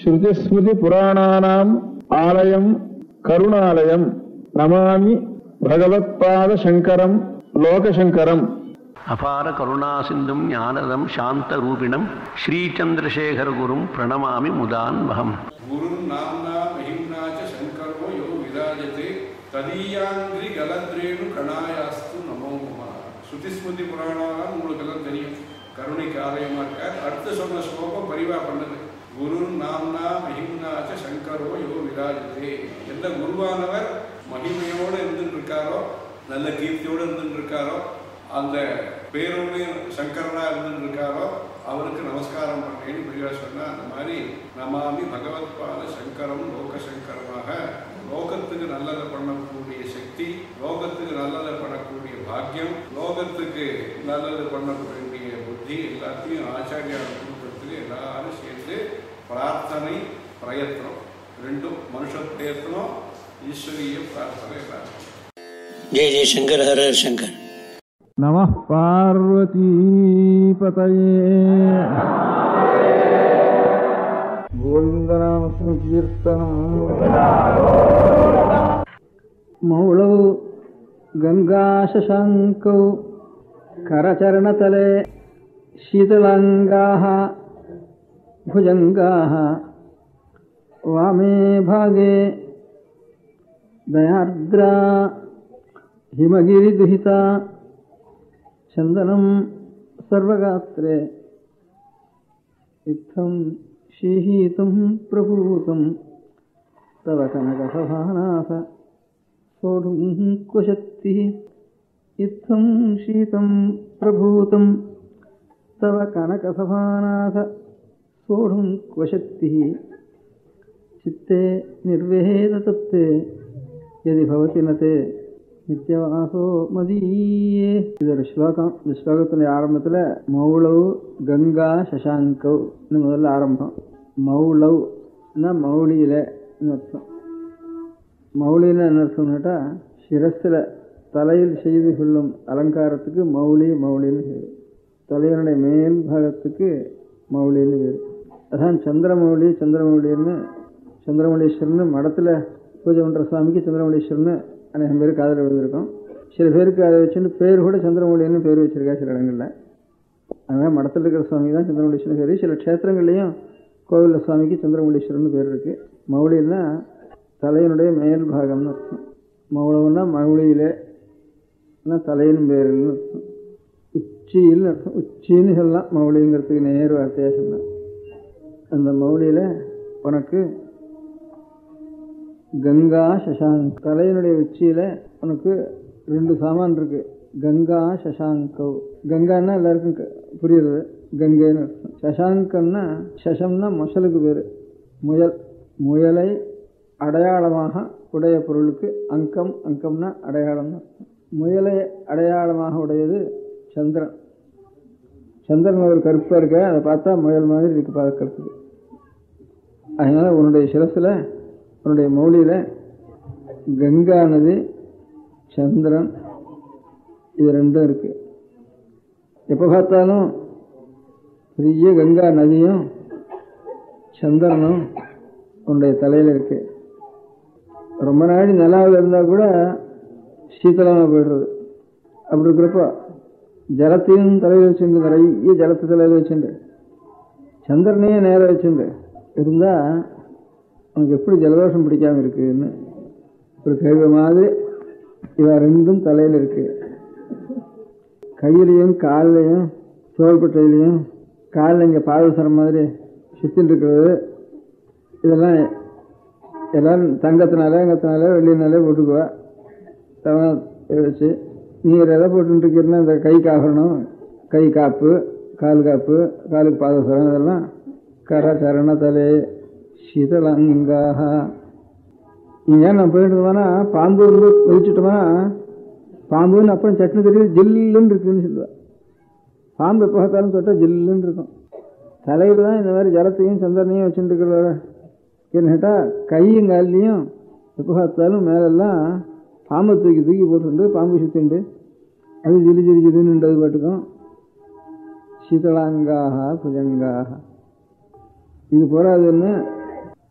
ஸ்ருதிஸ்மிருதி புராணானாம் ஆலயம் கருணாலயம் நமாமி பகவத்பாத சங்கரம் லோகசங்கரம் அபார கருணா சிந்தும் ஞானதம் சாந்த ரூபிணம் ஸ்ரீச்சந்திரசேகரகுரும் பிரணமாமி முதான்வகம் గురుం నామ్నా మహిమ్నా చ శంకరో యో విరాజతే ததீயாங்கிரி கலத்ரேணு கணாயாஸ்து நமோ நம ஸ்ருதிஸ்மிருதி புராணாலாம் உங்களுக்கு எல்லாம் தெரியும் கருணைக்கு ஆலயமா இருக்கார் அடுத்து சொன்ன ஸ்லோகம் பரிவா பண்ணுது குரு நாம்னா மகிம்னாச்ச சங்கரோ யோ விராஜதே எந்த குருவானவர் மகிமையோடு இருந்துட்டு இருக்காரோ நல்ல கீர்த்தியோடு இருந்துட்டு இருக்காரோ அந்த பேரோடு சங்கரனா இருந்துட்டு இருக்காரோ அவருக்கு நமஸ்காரம் பண்ணேன்னு பெரியவா சொன்னா அந்த மாதிரி நமாமி பகவத்பாத சங்கரம் லோக சங்கரமாக லோகத்துக்கு நல்லதை பண்ணக்கூடிய சக்தி லோகத்துக்கு நல்லதை பண்ணக்கூடிய பாக்கியம் லோகத்துக்கு நல்லது பண்ணக்கூடிய புத்தி எல்லாத்தையும் ஆச்சாரியார் குடும்பத்துக்கு எல்லாரும் சேர்ந்து பிரார்த்தனை பிரயத்னம் ரெண்டும் மனுஷ பிரயத்னம் ஈஸ்வரிய பிரார்த்தனை எல்லாரும் जय जय शंकर हर हर शंकर नमः पार्वतीपतये गोविन्दनामसङ्कीर्तनम् मौलौ गङ्गाशशाङ्कौ करचरणतले शीतलाङ्गाः भुजङ्गाः वामे भागे दयार्द्रा हिमगिरिदुहिता चन्दनं सर्वगात्रे इत्थं शीहीतं प्रभूतं तव कनकसभानाथ सोढुं क्वशक्तिः इत्थं शीतं प्रभूतं तव कनकसभानाथ सोढुं क्वशक्तिः चित्ते निर्वेदतत्ते यदि भवति न ते நித்தியவாசோ மதியே இது ஒரு ஸ்லோகம் இந்த ஸ்லோகத்தினுடைய ஆரம்பத்தில் மௌளவ் கங்கா சசாங்கவ் முதல்ல ஆரம்பம் மௌளவ்னா மௌலியில அர்த்தம் மௌலின்னு என்ன அர்த்தம்னுட்டா சிரஸில் தலையில் செய்து கொள்ளும் அலங்காரத்துக்கு மௌலி மௌலின்னு பேர் தலைவனுடைய மேல் பாகத்துக்கு மௌலின்னு பேர் அதான் சந்திரமௌலி சந்திரமௌலின்னு சந்திரமௌலீஸ்வரன் மடத்தில் பூஜை பண்ணுற சுவாமிக்கு சந்திரமௌலீஸ்வரன் அநேகம் பேர் காதல் விழுந்திருக்கும் சில பேருக்கு அதை வச்சுட்டு பேர் கூட சந்திரமௌலின்னு பேர் வச்சிருக்கா சில இடங்களில் அதனால் மடத்தில் இருக்கிற சுவாமி தான் சந்திரமௌலீஸ்வரன் பேர் சில க்ஷேத்திரங்கள்லையும் கோவிலில் சுவாமிக்கு சந்திரமௌலீஸ்வரன் பேர் இருக்குது மௌலின்னா தலையினுடைய மேல் பாகம்னு அர்த்தம் மௌளவுன்னா மௌலியிலே தலையின் பேரில்னு அர்த்தம் உச்சியில் அர்த்தம் உச்சின்னு சொல்லலாம் மௌலிங்கிறதுக்கு நேர் வார்த்தையாக சொன்னேன் அந்த மௌலியில் உனக்கு கங்கா சசாங்க் தலையினுடைய உச்சியில் உனக்கு ரெண்டு சாமான் இருக்கு கங்கா சசாங்கவ் கங்கான்னா எல்லாருக்கும் க- புரியுறது கங்கைன்னு அர்த்தம் சசாங்கம்னா சசம்னா முசலுக்கு பேர் முயல் முயலை அடையாளமாக உடைய பொருளுக்கு அங்கம் அங்கம்னா அடையாளம்னு அர்த்தம் முயலை அடையாளமாக உடையது சந்திரன் சந்திரன் ஒரு கருப்பாக இருக்க அதை பார்த்தா முயல் மாதிரி இருக்கு பார்க்கறதுக்கு அதனால உன்னுடைய சிரசில் உன்னுடைய மௌலியில் கங்கா நதி சந்திரன் இது ரெண்டும் இருக்கு எப்போ பார்த்தாலும் பெரிய கங்கா நதியும் சந்திரனும் உன்னுடைய தலையில் இருக்கு ரொம்ப நாள் நிலாவில் இருந்தால் கூட சீத்தளமாக போயிடுறது அப்படி இருக்கிறப்போ ஜலத்தையும் தலையில் வச்சுண்டு நிறைய ஜலத்தை தலையில் வச்சுண்டு சந்திரனையும் நேரம் வச்சுண்டு இருந்தால் உனக்கு எப்படி ஜலதோஷம் பிடிக்காம இருக்குன்னு ஒரு கேள்வி மாதிரி இவ ரெண்டும் தலையில் இருக்கு கையிலையும் கால்லையும் தோள்பட்டையிலையும் காலில் இங்கே பாதசரம் மாதிரி சுத்தின்னு இருக்கிறது இதெல்லாம் எல்லாரும் தங்கத்தினால எங்கத்தினால வெள்ளினாலே போட்டுக்குவா தவன் வச்சு நீர் எதை போட்டுட்டு இருக்கீங்கன்னா இந்த கை காகணும் கை காப்பு கால் காப்பு காலுக்கு பாதசரம் இதெல்லாம் கரச்சரண தலே சீதளங்காக ஏன் நான் போயிட்டு இருந்தோம்னா பாம்பு வந்து வச்சுட்டோம்னா பாம்புன்னு அப்புறம் சட்னி தெரியுது ஜில்லுன்னு இருக்குன்னு சொல்லுவேன் பாம்பு எப்போ பார்த்தாலும் தொட்டால் ஜில்லுன்னு இருக்கும் தலையில் தான் இந்த மாதிரி ஜலத்தையும் சந்திரனையும் வச்சுட்டு இருக்கிற கேட்டால் கையும் கால்லையும் எப்போ பார்த்தாலும் மேலெல்லாம் பாம்பை தூக்கி தூக்கி போட்டுண்டு பாம்பு சுத்திண்டு அது ஜிலி ஜிலி ஜிலின்னு பாட்டுக்கும் சீதளாங்காக புஜங்காக இது போராதுன்னு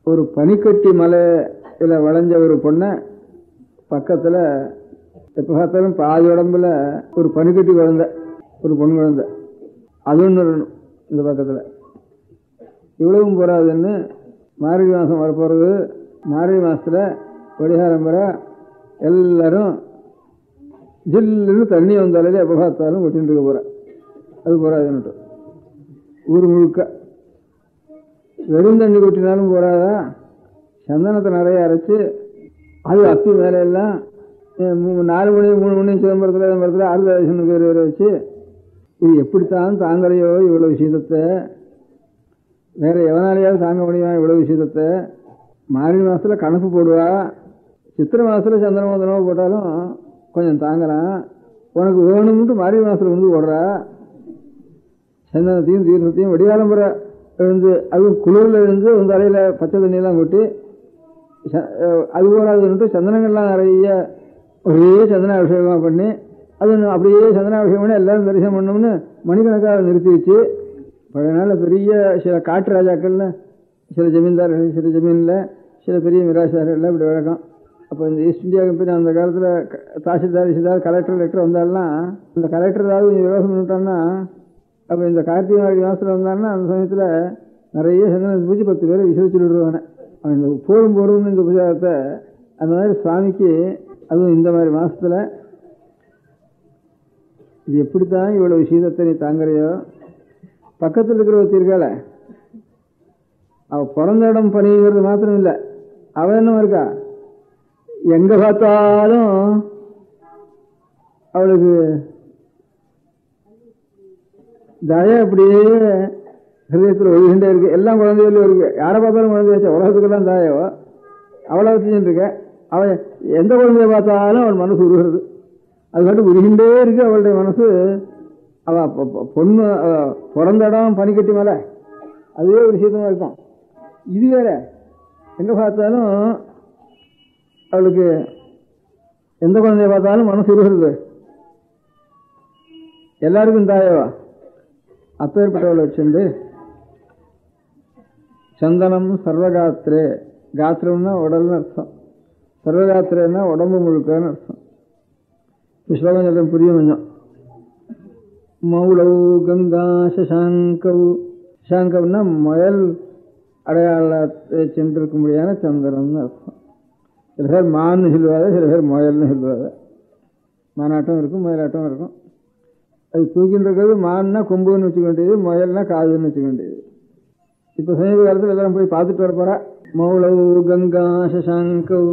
ஒரு பனிக்கட்டி மலையில விளைஞ்ச ஒரு பொண்ணை பக்கத்துல எப்ப பார்த்தாலும் பாதி உடம்புல ஒரு பனிக்கட்டி குழந்தை ஒரு பொண்ணு குழந்தை அது ஒன்று இருக்கணும் இந்த பக்கத்துல இவ்வளவும் போறாதுன்னு மார்கழி மாதம் வரப்போகிறது மார்கழி மாதத்தில் பரிகாரம் பெற எல்லாரும் ஜில்லுன்னு தண்ணி வந்தாலே எப்போ பார்த்தாலும் கொட்டின்னு இருக்க போகிறேன் அது போறாதுன்னுட்டு ஊர் முழுக்க வெறும் தண்ணி கொட்டினாலும் போறாதா சந்தனத்தை நிறைய அரைச்சு அது அப்பி மேலே எல்லாம் அஹ், மூ- நாலு மணி மூணு மணி சிதம்பரத்தில் சிதம்பரத்தில் ஆறுதலேசன் பேர் வேற வச்சு இது எப்படித்தான் தாங்கறையோ இவ்வளவு சீதத்தை வேற எவனாலேயாவது தாங்க முடியுமா இவ்வளவு விஷயத்தை மார்கழி மாசத்துல கணக்கு போடுவா சித்திரை மாசத்துல சந்திரமோ தினமோ போட்டாலும் கொஞ்சம் தாங்கலாம் உனக்கு வேணும்னு மார்கழி மாசத்துல வந்து போடுறா சந்தனத்தையும் தீர்த்தத்தையும் வெடியாலம்புற எழுந்து அதுவும் குளிரில் எழுந்து உங்க தலையில பச்சை தண்ணியெல்லாம் கொட்டி ச- அஹ் அது போராதுன்ட்டு சந்தனங்கள்லாம் நிறைய ஒரே சந்தன அபிஷேகமாக பண்ணி அது அப்படியே சந்தன அபிஷேகம் பண்ணி எல்லாரும் தரிசனம் பண்ணோம்னு மணிக்கணக்காக நிறுத்தி வச்சு பழைய நாளில் பெரிய சில காட்டு ராஜாக்கள்ல சில ஜமீன்தார்கள் சில ஜமீனில் சில பெரிய மிராசார்கள் இப்படி வழக்கம் அப்போ இந்த ஈஸ்ட் இந்தியா கம்பெனி அந்த காலத்தில் தாசில்தார் சிதார் கலெக்டர் லெட்டர் வந்தாலும் அந்த கலெக்டர் ஏதாவது கொஞ்சம் விரோதம் பண்ணிட்டான்னா அப்போ இந்த கார்த்திகை மார்கழி மாதத்தில் வந்தாங்கன்னா அந்த சமயத்தில் நிறைய சந்தன பூஜை பத்து பேரை விசரிச்சுட்டு விடுவானே அவன் இந்த போரும் போரும் இந்த உபச்சாரத்தை அந்த மாதிரி சுவாமிக்கு அதுவும் இந்த மாதிரி மாசத்துல இது எப்படித்தான் இவ்வளவு சீதத்தை நீ தாங்குறியோ பக்கத்தில் இருக்கிற ஒருத்தி இருக்காள அவ பிறந்த இடம் பணிங்கிறது மாத்திரம் இல்லை அவ என்ன இருக்கா எங்க பார்த்தாலும் அவளுக்கு தய அப்படியே ஹிருதயத்தில் ஒழுகின்றே இருக்கு எல்லாம் குழந்தைகளும் இருக்கு யாரை பார்த்தாலும் குழந்தை வச்சா உலகத்துக்கெல்லாம் தாயோ அவளை வச்சுட்டு இருக்க அவன் எந்த குழந்தைய பார்த்தாலும் அவள் மனசு உருகிறது அது பாட்டு உருகின்றே இருக்கு அவளுடைய மனசு அவ பொ- பொ- பொண்ணு அவ பிறந்த இடம் பனிக்கட்டி மேலே அதுவே ஒரு சீதமாக இருக்கும் இது வேற எங்க பார்த்தாலும் அவளுக்கு எந்த குழந்தைய பார்த்தாலும் மனசு உருகிறது எல்லாருக்கும் தாயவா அப்பேற்பட்டவளை வச்சுண்டு சந்தனம் சர்வகாத்திரே காத்திரம்னா உடல்னு அர்த்தம் சர்வகாத்திரேன்னா உடம்பு முழுக்கன்னு அர்த்தம் இந்த ஸ்லோகம் சொல்ல புரியும் கொஞ்சம் மௌளௌ கங்கா சசாங்கவ் சசாங்கம்னா முயல் அடையாளத்தை சென்றிருக்கும்படியான சந்திரம்னு அர்த்தம் சில பேர் மான்னு சொல்லுவாங்க சில பேர் முயல்னு சொல்லுவாங்க மானாட்டம் இருக்கும் முயலாட்டம் இருக்கும் அது தூக்கிட்டு இருக்கிறது மான்னா கொம்புன்னு வச்சுக்க வேண்டியது முயல்னா காதுன்னு வச்சுக்க வேண்டியது இப்போ சமீப காலத்தில் எல்லாரும் போய் பார்த்துட்டு வர போறா மௌளவ் கங்கா சசாங்கவ்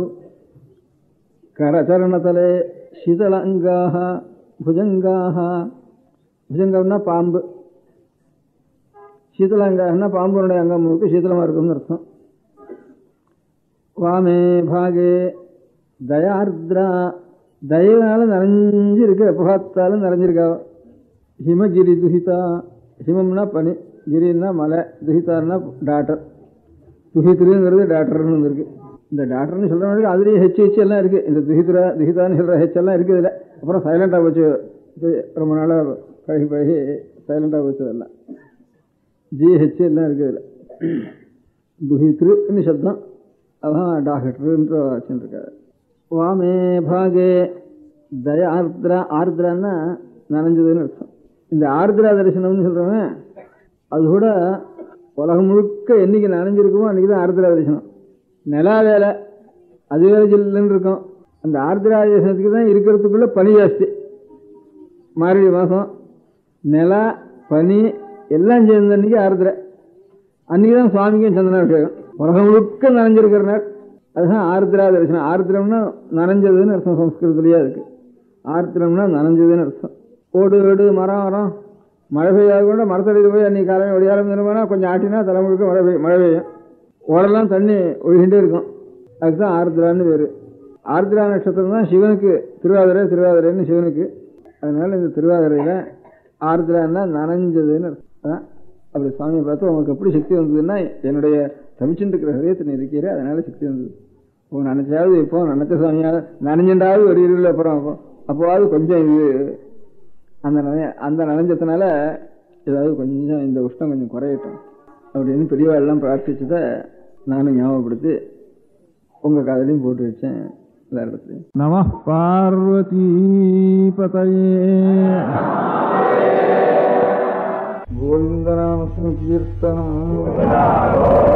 கரச்சரணதலே சீதளங்காக புஜங்காக புஜங்கம்னா பாம்பு சீதளங்காகனா பாம்புனுடைய அங்கம் முழுக்க சீதளமாக இருக்கும்னு அர்த்தம் வாமே பாகே தயார்திரா தயனால நிறைஞ்சிருக்கு எப்போ பார்த்தாலும் நிறைஞ்சிருக்கா ஹிமகிரி துஹிதா ஹிமம்னா பனி கிரின்னா மலை துஹிதான்னா டாக்டர் துஹித்ருங்கிறது டாக்டர்னு வந்திருக்கு இந்த டாக்டர்னு சொல்ற மாதிரி அதுலேயும் ஹெச் ஹெச் எல்லாம் இருக்கு இந்த துஹித்ரா துஹிதான்னு சொல்ற ஹெச் எல்லாம் இருக்குது இதில் அப்புறம் சைலண்டாக போச்சு இது ரொம்ப நாளாக பழகி பழகி சைலண்டாக போச்சு அதெல்லாம் ஜிஹெச் எல்லாம் இருக்குது இதில் துஹித்ருன்னு சப்தம் அதான் டாக்டர்ன்ற வச்சுருக்காரு வாமே பாகே தய ஆர்திரா ஆர்திரான்னா நனைஞ்சதுன்னு அர்த்தம் இந்த ஆர்திரா தரிசனம்னு சொல்கிறவன் அது கூட உலகம் முழுக்க என்னைக்கு நனைஞ்சிருக்குமோ அன்றைக்கி தான் ஆர்திரா தரிசனம் நிலா வேலை அது வேலை ஜில்லுன்னு இருக்கும் அந்த ஆர்திரா தரிசனத்துக்கு தான் இருக்கிறதுக்குள்ள பனி ஜாஸ்தி மார்கழி மாதம் நிலா பனி எல்லாம் சேர்ந்த அன்னைக்கு ஆர்திரை அன்னைக்கு தான் சுவாமிக்கும் சந்தனாபிஷேகம் உலகம் முழுக்க நனைஞ்சிருக்கிற நாள் அதுதான் ஆர்திரா தரிசனம் ஆர்திரம்னா நனைஞ்சதுன்னு அர்த்தம் சம்ஸ்கிருதத்துலேயே இருக்கு ஆர்திரம்னா நனைஞ்சதுன்னு அர்த்தம் ஓடு ஓடு மரம் மரம் மழை பெய்யாத கூட மரத்தடியில் போய் அன்னைக்கு காலையில் ஒடியாரம் திரும்பினா கொஞ்சம் ஆட்டினா தலை முழுக்க மழை பெய்யும் மழை பெய்யும் ஓடெல்லாம் தண்ணி ஒழுகிட்டே இருக்கும் அதுக்கு தான் ஆர்திரான்னு பேர் ஆர்திரா நட்சத்திரம் தான் சிவனுக்கு திருவாதிரை திருவாதிரைன்னு சிவனுக்கு அதனால இந்த திருவாதிரையில் ஆர்திரான்னா நனைஞ்சதுன்னு அர்த்தம் அதான் அப்படி சுவாமியை பார்த்து உனக்கு எப்படி சக்தி வந்ததுன்னா என்னுடைய தவிச்சுட்டு இருக்கிற ஹதயத்தை நீ இருக்கிற அதனால சக்தி வந்தது உன் நினைச்சாவது இப்போ நினைச்ச சாமியால் நனைஞ்சுண்டாவது ஒரு இருவில் அப்புறம் அப்போ அப்போவாவது கொஞ்சம் இது அந்த நனைய அந்த நனைஞ்சதுனால ஏதாவது கொஞ்சம் இந்த உஷ்ணம் கொஞ்சம் குறையட்டும் அப்படின்னு பெரியவா எல்லாம் பிரார்த்திச்சதை நானும் ஞாபகப்படுத்தி உங்கள் காதலையும் போட்டு வச்சேன் எல்லா இடத்துலையும் நம பார்வதீபதயே கோவிந்தநாம கீர்த்தனம்